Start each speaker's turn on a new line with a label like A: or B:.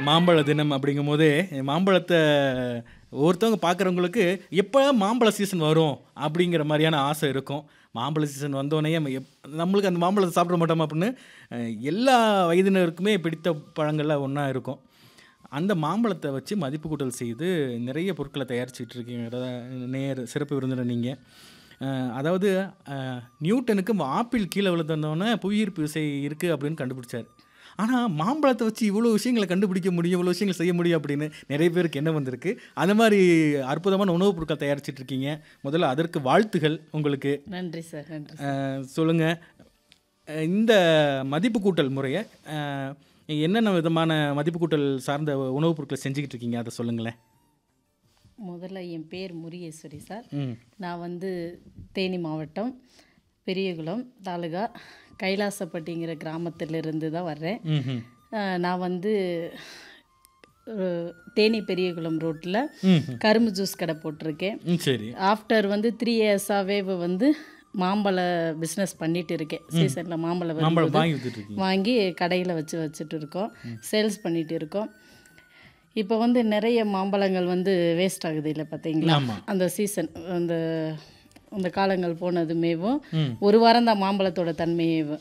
A: மாம்பழ தினம் அப்படிங்கும் போதே மாம்பழத்தை ஒருத்தவங்க பார்க்குறவங்களுக்கு எப்போ மாம்பழ சீசன் வரும் அப்படிங்கிற மாதிரியான ஆசை இருக்கும் மாம்பழ சீசன் வந்தோடனே நம்மளுக்கு அந்த மாம்பழத்தை சாப்பிட மாட்டோம் அப்படின்னு அஹ், எல்லா வயதினருக்குமே பிடித்த பழங்கள்ல ஒன்றா இருக்கும் அந்த மாம்பழத்தை வச்சு மதிப்பு கூட்டல் செய்து நிறைய பொருட்களை தயாரிச்சுட்டு இருக்கீங்க நேர் சிறப்பு விருந்தினர் நீங்கள் அதாவது அஹ், நியூட்டனுக்கு ஆப்பிள் கீழே விழுந்தோடனே புவியீர்ப்பு விசை இருக்குது அப்படின்னு கண்டுபிடிச்சார் ஆனால் மாம்பழத்தை வச்சு இவ்வளோ விஷயங்களை கண்டுபிடிக்க முடியும் இவ்வளோ விஷயங்கள் செய்ய முடியும் அப்படின்னு நிறைய பேருக்கு என்ன வந்திருக்கு அந்த மாதிரி அற்புதமான உணவுப் பொருட்கள் தயாரிச்சிட்டு இருக்கீங்க முதல்ல அதற்கு வாழ்த்துகள் உங்களுக்கு
B: நன்றி சார் நன்றி
A: அஹ், சொல்லுங்க அஹ், இந்த மதிப்பு கூட்டல் முறையை அஹ், என்னென்ன விதமான மதிப்பு கூட்டல் சார்ந்த உணவுப் பொருட்களை செஞ்சுக்கிட்டு இருக்கீங்க அதை சொல்லுங்களேன்
B: முதல்ல என் பேர் முருகேஸ்வரி சார்
A: ம்
B: நான் வந்து தேனி மாவட்டம் பெரியகுளம் தாலுகா கைலாசப்பட்டிங்கிற கிராமத்திலிருந்து தான் வர்றேன்
A: ம்
B: அஹ் நான் வந்து அஹ், தேனி பெரியகுளம் ரோட்டில்
A: ம்
B: கரும்பு ஜூஸ் கடை போட்டிருக்கேன்
A: ம் சரி
B: ஆஃப்டர் வந்து த்ரீ இயர்ஸாகவே வந்து மாம்பழ பிஸ்னஸ் பண்ணிட்டு இருக்கேன் சீசனில் மாம்பழம்
A: மாம்பழம்
B: வரும்போது
A: வாங்கி வித்துட்டு இருக்கீங்க
B: வாங்கி கடையில் வச்சு வச்சுட்டு இருக்கோம் சேல்ஸ் பண்ணிட்டு இருக்கோம் இப்போ வந்து நிறைய மாம்பழங்கள் வந்து வேஸ்ட் ஆகுது இல்லை பார்த்தீங்களா
A: ஆமா.
B: அந்த சீசன் அந்த அந்த காலங்கள் போனதுமேவும் ஒரு வாரம் தான் மாம்பழத்தோட தன்மையேவும்